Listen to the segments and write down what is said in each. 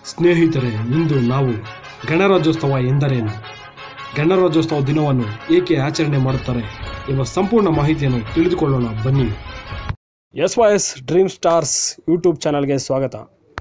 ಸ್ನೇಹಿತರೆ ಇಂದು ನಾವು ಗಣರಾಜ್ಯೋತ್ಸವ ಎಂದರೇನು ಗಣರಾಜ್ಯೋತ್ಸವ ದಿನವನ್ನು ಏಕೆ ಆಚರಣೆ ಮಾಡುತ್ತಾರೆ ಎಂಬ ಸಂಪೂರ್ಣ ಮಾಹಿತಿಯನ್ನು ತಿಳಿದುಕೊಳ್ಳೋಣ ಬನ್ನಿ S Y S dream stars YouTube ಚಾನಲ್ಗೆ ಸ್ವಾಗತ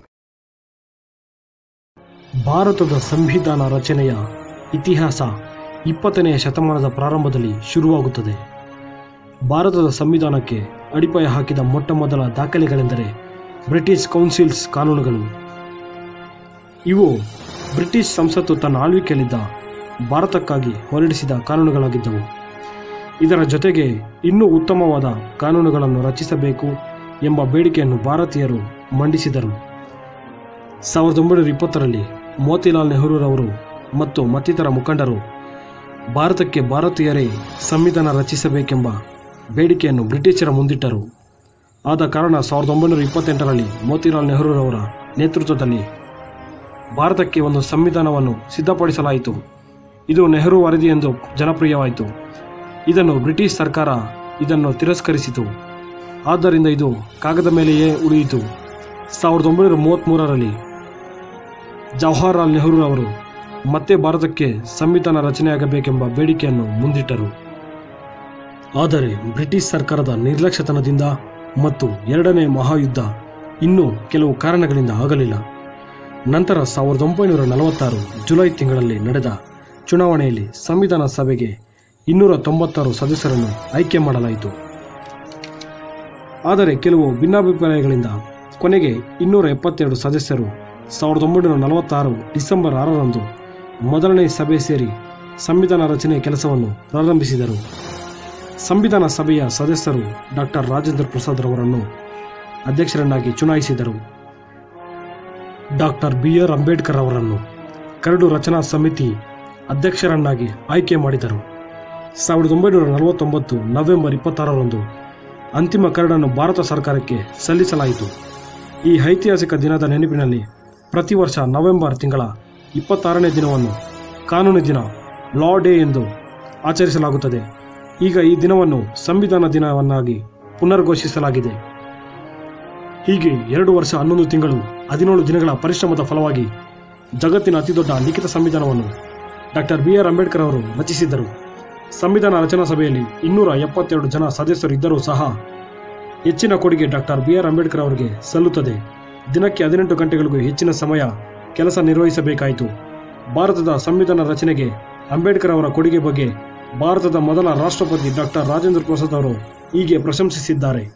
ಭಾರತದ ಸಂವಿಧಾನ ರಚನೆಯ ಇತಿಹಾಸ ಇಪ್ಪತ್ತನೆಯ ಶತಮಾನದ ಪ್ರಾರಂಭದಲ್ಲಿ ಶುರುವಾಗುತ್ತದೆ ಭಾರತದ ಸಂವಿಧಾನಕ್ಕೆ ಅಡಿಪಾಯ ಹಾಕಿದ ಮೊಟ್ಟ ಮೊದಲ ದಾಖಲೆಗಳೆಂದರೆ ಬ್ರಿಟಿಷ್ ಕೌನ್ಸಿಲ್ಸ್ ಕಾನೂನುಗಳು ಇವು ಬ್ರಿಟಿಷ್ ಸಂಸತ್ತು ತನ್ನ ಆಳ್ವಿಕೆಯಲ್ಲಿದ್ದ ಭಾರತಕ್ಕಾಗಿ ಹೊರಡಿಸಿದ ಕಾನೂನುಗಳಾಗಿದ್ದವು ಇದರ ಜೊತೆಗೆ ಇನ್ನೂ ಉತ್ತಮವಾದ ಕಾನೂನುಗಳನ್ನು ರಚಿಸಬೇಕು ಎಂಬ ಬೇಡಿಕೆಯನ್ನು ಭಾರತೀಯರು ಮಂಡಿಸಿದರು ಸಾವಿರದ ಒಂಬೈನೂರ ಇಪ್ಪತ್ತರಲ್ಲಿ ಮೋತಿಲಾಲ್ ನೆಹರೂರವರು ಮತ್ತು ಮತ್ತಿತರ ಮುಖಂಡರು ಭಾರತಕ್ಕೆ ಭಾರತೀಯರೇ ಸಂವಿಧಾನ ರಚಿಸಬೇಕೆಂಬ ಬೇಡಿಕೆಯನ್ನು ಬ್ರಿಟಿಷರ ಮುಂದಿಟ್ಟರು ಆದ ಕಾರಣ ಸಾವಿರದ ಒಂಬೈನೂರ ಇಪ್ಪತ್ತೆಂಟರಲ್ಲಿ ಮೋತಿಲಾಲ್ ನೆಹರೂರವರ ನೇತೃತ್ವದಲ್ಲಿ ಭಾರತಕ್ಕೆ ಒಂದು ಸಂವಿಧಾನವನ್ನು ಸಿದ್ಧಪಡಿಸಲಾಯಿತು ಇದು ನೆಹರು ವರದಿ ಎಂದು ಜನಪ್ರಿಯವಾಯಿತು ಇದನ್ನು ಬ್ರಿಟಿಷ್ ಸರ್ಕಾರ ಇದನ್ನು ತಿರಸ್ಕರಿಸಿತು ಆದ್ದರಿಂದ ಇದು ಕಾಗದ ಮೇಲೆಯೇ ಉಳಿಯಿತು ಸಾವಿರದ ಒಂಬೈನೂರ ಮೂವತ್ತ್ಮೂರರಲ್ಲಿ ಜವಾಹರ್ಲಾಲ್ ನೆಹರೂರವರು ಮತ್ತೆ ಭಾರತಕ್ಕೆ ಸಂವಿಧಾನ ರಚನೆಯಾಗಬೇಕೆಂಬ ಬೇಡಿಕೆಯನ್ನು ಮುಂದಿಟ್ಟರು ಆದರೆ ಬ್ರಿಟಿಷ್ ಸರ್ಕಾರದ ನಿರ್ಲಕ್ಷ್ಯತನದಿಂದ ಮತ್ತು ಎರಡನೇ ಮಹಾಯುದ್ಧ ಇನ್ನೂ ಕೆಲವು ಕಾರಣಗಳಿಂದ ಆಗಲಿಲ್ಲ ನಂತರ ಸಾವಿರದ ಒಂಬೈನೂರ ನಲವತ್ತಾರು ಜುಲೈ ತಿಂಗಳಲ್ಲಿ ನಡೆದ ಚುನಾವಣೆಯಲ್ಲಿ ಸಂವಿಧಾನ ಸಭೆಗೆ ಇನ್ನೂರ ತೊಂಬತ್ತಾರು ಸದಸ್ಯರನ್ನು ಆಯ್ಕೆ ಮಾಡಲಾಯಿತು ಆದರೆ ಕೆಲವು ಭಿನ್ನಾಭಿಪ್ರಾಯಗಳಿಂದ ಕೊನೆಗೆ ಇನ್ನೂರ ಎಪ್ಪತ್ತೆರಡು ಸದಸ್ಯರು ಸಾವಿರದ ಒಂಬೈನೂರ ನಲವತ್ತಾರು ಡಿಸೆಂಬರ್ ಆರರಂದು ಮೊದಲನೇ ಸಭೆ ಸೇರಿ ಸಂವಿಧಾನ ರಚನೆಯ ಕೆಲಸವನ್ನು ಪ್ರಾರಂಭಿಸಿದರು ಸಂವಿಧಾನ ಸಭೆಯ ಸದಸ್ಯರು ಡಾಕ್ಟರ್ ರಾಜೇಂದ್ರ ಪ್ರಸಾದ್ ರವರನ್ನು ಅಧ್ಯಕ್ಷರನ್ನಾಗಿ ಚುನಾಯಿಸಿದರು ಡಾಕ್ಟರ್ ಬಿ ಆರ್ ಅಂಬೇಡ್ಕರ್ ಅವರನ್ನು ಕರಡು ರಚನಾ ಸಮಿತಿ ಅಧ್ಯಕ್ಷರನ್ನಾಗಿ ಆಯ್ಕೆ ಮಾಡಿದರು ಸಾವಿರದ ಒಂಬೈನೂರ ನಲವತ್ತೊಂಬತ್ತು ನವೆಂಬರ್ ಇಪ್ಪತ್ತಾರರಂದು ಅಂತಿಮ ಕರಡನ್ನು ಭಾರತ ಸರ್ಕಾರಕ್ಕೆ ಸಲ್ಲಿಸಲಾಯಿತು ಈ ಐತಿಹಾಸಿಕ ದಿನದ ನೆನಪಿನಲ್ಲಿ ಪ್ರತಿ ವರ್ಷ ನವೆಂಬರ್ ತಿಂಗಳ ಇಪ್ಪತ್ತಾರನೇ ದಿನವನ್ನು ಕಾನೂನು ದಿನ ಲಾ ಡೇ ಎಂದು ಆಚರಿಸಲಾಗುತ್ತದೆ ಈಗ ಈ ದಿನವನ್ನು ಸಂವಿಧಾನ ದಿನವನ್ನಾಗಿ ಪುನರ್ಘೋಷಿಸಲಾಗಿದೆ ಹೀಗೆ ಎರಡು ವರ್ಷ ಹನ್ನೊಂದು ತಿಂಗಳು ಹದಿನೇಳು ದಿನಗಳ ಪರಿಶ್ರಮದ ಫಲವಾಗಿ ಜಗತ್ತಿನ ಅತಿದೊಡ್ಡ ಲಿಖಿತ ಸಂವಿಧಾನವನ್ನು ಡಾಕ್ಟರ್ ಬಿ ಆರ್ ಅಂಬೇಡ್ಕರ್ ಅವರು ರಚಿಸಿದ್ದರು ಸಂವಿಧಾನ ರಚನಾ ಸಭೆಯಲ್ಲಿ ಇನ್ನೂರ ಎಪ್ಪತ್ತೆರಡು ಜನ ಸದಸ್ಯರು ಇದ್ದರೂ ಸಹ ಹೆಚ್ಚಿನ ಕೊಡುಗೆ ಡಾಕ್ಟರ್ ಬಿ ಆರ್ ಅಂಬೇಡ್ಕರ್ ಅವರಿಗೆ ಸಲ್ಲುತ್ತದೆ ದಿನಕ್ಕೆ ಹದಿನೆಂಟು ಗಂಟೆಗಳಿಗೂ ಹೆಚ್ಚಿನ ಸಮಯ ಕೆಲಸ ನಿರ್ವಹಿಸಬೇಕಾಯಿತು ಭಾರತದ ಸಂವಿಧಾನ ರಚನೆಗೆ ಅಂಬೇಡ್ಕರ್ ಅವರ ಕೊಡುಗೆ ಬಗ್ಗೆ ಭಾರತದ ಮೊದಲ ರಾಷ್ಟ್ರಪತಿ ಡಾಕ್ಟರ್ ರಾಜೇಂದ್ರ ಪ್ರಸಾದ್ ಅವರು ಹೀಗೆ ಪ್ರಶಂಸಿಸಿದ್ದಾರೆ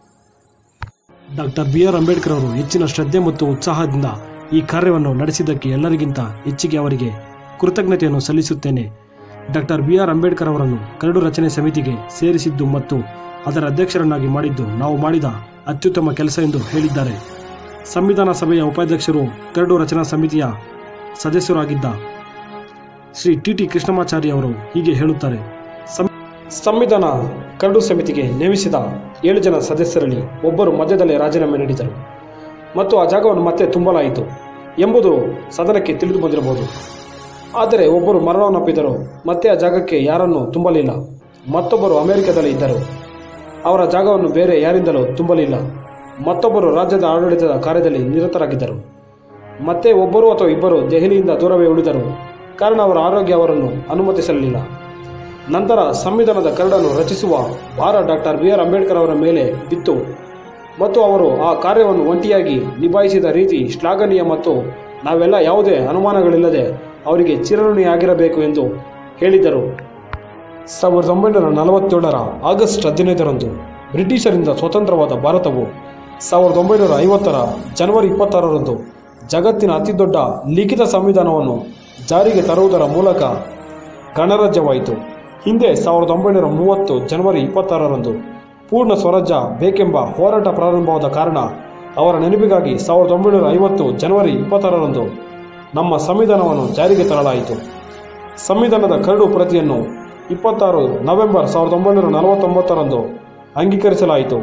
ಡಾಕ್ಟರ್ ಬಿ ಆರ್ ಅಂಬೇಡ್ಕರ್ ಅವರು ಹೆಚ್ಚಿನ ಶ್ರದ್ಧೆ ಮತ್ತು ಉತ್ಸಾಹದಿಂದ ಈ ಕಾರ್ಯವನ್ನು ನಡೆಸಿದ್ದಕ್ಕೆ ಎಲ್ಲರಿಗಿಂತ ಹೆಚ್ಚಿಗೆ ಅವರಿಗೆ ಕೃತಜ್ಞತೆಯನ್ನು ಸಲ್ಲಿಸುತ್ತೇನೆ ಡಾಕ್ಟರ್ ಬಿ ಆರ್ ಅಂಬೇಡ್ಕರ್ ಅವರನ್ನು ಕರಡು ರಚನೆ ಸಮಿತಿಗೆ ಸೇರಿಸಿದ್ದು ಮತ್ತು ಅದರ ಅಧ್ಯಕ್ಷರನ್ನಾಗಿ ಮಾಡಿದ್ದು ನಾವು ಮಾಡಿದ ಅತ್ಯುತ್ತಮ ಕೆಲಸ ಎಂದು ಹೇಳಿದ್ದಾರೆ ಸಂವಿಧಾನ ಸಭೆಯ ಉಪಾಧ್ಯಕ್ಷರು ಕರಡು ರಚನಾ ಸಮಿತಿಯ ಸದಸ್ಯರಾಗಿದ್ದ ಶ್ರೀ ಟಿ ಟಿ ಕೃಷ್ಣಮಾಚಾರಿ ಅವರು ಹೀಗೆ ಹೇಳುತ್ತಾರೆ ಸಂ- ಸಂವಿಧಾನ ಕರಡು ಸಮಿತಿಗೆ ನೇಮಿಸಿದ ಏಳು ಜನ ಸದಸ್ಯರಲ್ಲಿ ಒಬ್ಬರು ಮಧ್ಯದಲ್ಲೇ ರಾಜೀನಾಮೆ ನೀಡಿದರು ಮತ್ತು ಆ ಜಾಗವನ್ನು ಮತ್ತೆ ತುಂಬಲಾಯಿತು ಎಂಬುದು ಸದನಕ್ಕೆ ತಿಳಿದು ಬಂದಿರಬಹುದು ಆದರೆ ಒಬ್ಬರು ಮರಣವನ್ನಪ್ಪಿದರು ಮತ್ತೆ ಆ ಜಾಗಕ್ಕೆ ಯಾರನ್ನು ತುಂಬಲಿಲ್ಲ ಮತ್ತೊಬ್ಬರು ಅಮೆರಿಕದಲ್ಲಿ ಇದ್ದರು ಅವರ ಜಾಗವನ್ನು ಬೇರೆ ಯಾರಿಂದಲೂ ತುಂಬಲಿಲ್ಲ ಮತ್ತೊಬ್ಬರು ರಾಜ್ಯದ ಆಡಳಿತದ ಕಾರ್ಯದಲ್ಲಿ ನಿರತರಾಗಿದ್ದರು ಮತ್ತೆ ಒಬ್ಬರು ಅಥವಾ ಇಬ್ಬರು ದೆಹಲಿಯಿಂದ ದೂರವೇ ಉಳಿದರು ಕಾರಣ ಅವರ ಆರೋಗ್ಯ ಅವರನ್ನು ಅನುಮತಿಸಲಿಲ್ಲ ನಂತರ ಸಂವಿಧಾನದ ಕರಡನ್ನು ರಚಿಸುವ ಭಾರ ಡಾಕ್ಟರ್ ಬಿ ಆರ್ ಅಂಬೇಡ್ಕರ್ ಅವರ ಮೇಲೆ ಬಿತ್ತು ಮತ್ತು ಅವರು ಆ ಕಾರ್ಯವನ್ನು ಒಂಟಿಯಾಗಿ ನಿಭಾಯಿಸಿದ ರೀತಿ ಶ್ಲಾಘನೀಯ ಮತ್ತು ನಾವೆಲ್ಲ ಯಾವುದೇ ಅನುಮಾನಗಳಿಲ್ಲದೆ ಅವರಿಗೆ ಚಿರಋಣಿಯಾಗಿರಬೇಕು ಎಂದು ಹೇಳಿದರು ಸಾವಿರದ ಒಂಬೈನೂರ ನಲವತ್ತೇಳರ ಆಗಸ್ಟ್ ಹದಿನೈದರಂದು ಬ್ರಿಟಿಷರಿಂದ ಸ್ವತಂತ್ರವಾದ ಭಾರತವು ಸಾವಿರದ ಒಂಬೈನೂರ ಐವತ್ತರ ಜನವರಿ ಇಪ್ಪತ್ತಾರರಂದು ಜಗತ್ತಿನ ಅತಿದೊಡ್ಡ ಲಿಖಿತ ಸಂವಿಧಾನವನ್ನು ಜಾರಿಗೆ ತರುವುದರ ಮೂಲಕ ಗಣರಾಜ್ಯವಾಯಿತು ಹಿಂದೆ ಸಾವಿರದ ಒಂಬೈನೂರ ಮೂವತ್ತು ಜನವರಿ ಇಪ್ಪತ್ತಾರರಂದು ಪೂರ್ಣ ಸ್ವರಾಜ್ಯ ಬೇಕೆಂಬ ಹೋರಾಟ ಪ್ರಾರಂಭವಾದ ಕಾರಣ ಅವರ ನೆನಪಿಗಾಗಿ ಸಾವಿರದ ಒಂಬೈನೂರ ಐವತ್ತು ಜನವರಿ ಇಪ್ಪತ್ತಾರರಂದು ನಮ್ಮ ಸಂವಿಧಾನವನ್ನು ಜಾರಿಗೆ ತರಲಾಯಿತು ಸಂವಿಧಾನದ ಕರಡು ಪ್ರತಿಯನ್ನು ಇಪ್ಪತ್ತಾರು ನವೆಂಬರ್ ಸಾವಿರದ ಒಂಬೈನೂರ ನಲವತ್ತೊಂಬತ್ತರಂದು ಅಂಗೀಕರಿಸಲಾಯಿತು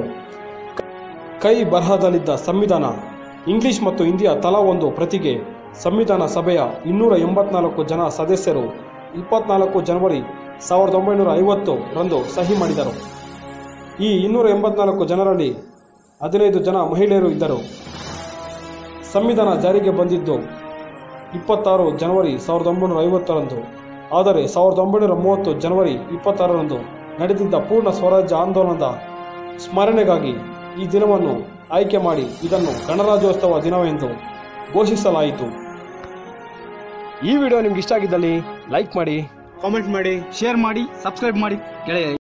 ಕೈ ಬರಹದಲ್ಲಿದ್ದ ಸಂವಿಧಾನ ಇಂಗ್ಲಿಷ್ ಮತ್ತು ಹಿಂದಿಯ ತಲಾ ಒಂದು ಪ್ರತಿಗೆ ಸಂವಿಧಾನ ಸಭೆಯ ಇನ್ನೂರ ಎಂಬತ್ನಾಲ್ಕು ಜನ ಸದಸ್ಯರು ಇಪ್ಪತ್ನಾಲ್ಕು ಜನವರಿ ಸಾವಿರದ ಒಂಬೈನೂರ ಐವತ್ತು ರಂದು ಸಹಿ ಮಾಡಿದರು ಈ ಇನ್ನೂರ ಎಂಬತ್ನಾಲ್ಕು ಜನರಲ್ಲಿ ಹದಿನೈದು ಜನ ಮಹಿಳೆಯರು ಇದ್ದರು ಸಂವಿಧಾನ ಜಾರಿಗೆ ಬಂದಿದ್ದು ಇಪ್ಪತ್ತಾರು ಜನವರಿ ಸಾವಿರದ ಒಂಬೈನೂರ ಐವತ್ತರಂದು ಆದರೆ ಸಾವಿರದ ಒಂಬೈನೂರ ಮೂವತ್ತು ಜನವರಿ ಇಪ್ಪತ್ತಾರರಂದು ನಡೆದಿದ್ದ ಪೂರ್ಣ ಸ್ವರಾಜ್ಯ ಆಂದೋಲನದ ಸ್ಮರಣೆಗಾಗಿ ಈ ದಿನವನ್ನು ಆಯ್ಕೆ ಮಾಡಿ ಇದನ್ನು ಗಣರಾಜ್ಯೋತ್ಸವ ದಿನವೆಂದು ಘೋಷಿಸಲಾಯಿತು ಈ ವಿಡಿಯೋ ನಿಮ್ಗೆ ಇಷ್ಟ ಆಗಿದ್ದಲ್ಲಿ ಲೈಕ್ ಮಾಡಿ ಕಾಮೆಂಟ್ ಮಾಡಿ ಶೇರ್ ಮಾಡಿ ಸಬ್ಸ್ಕ್ರೈಬ್ ಮಾಡಿ ಗೆಳೆಯ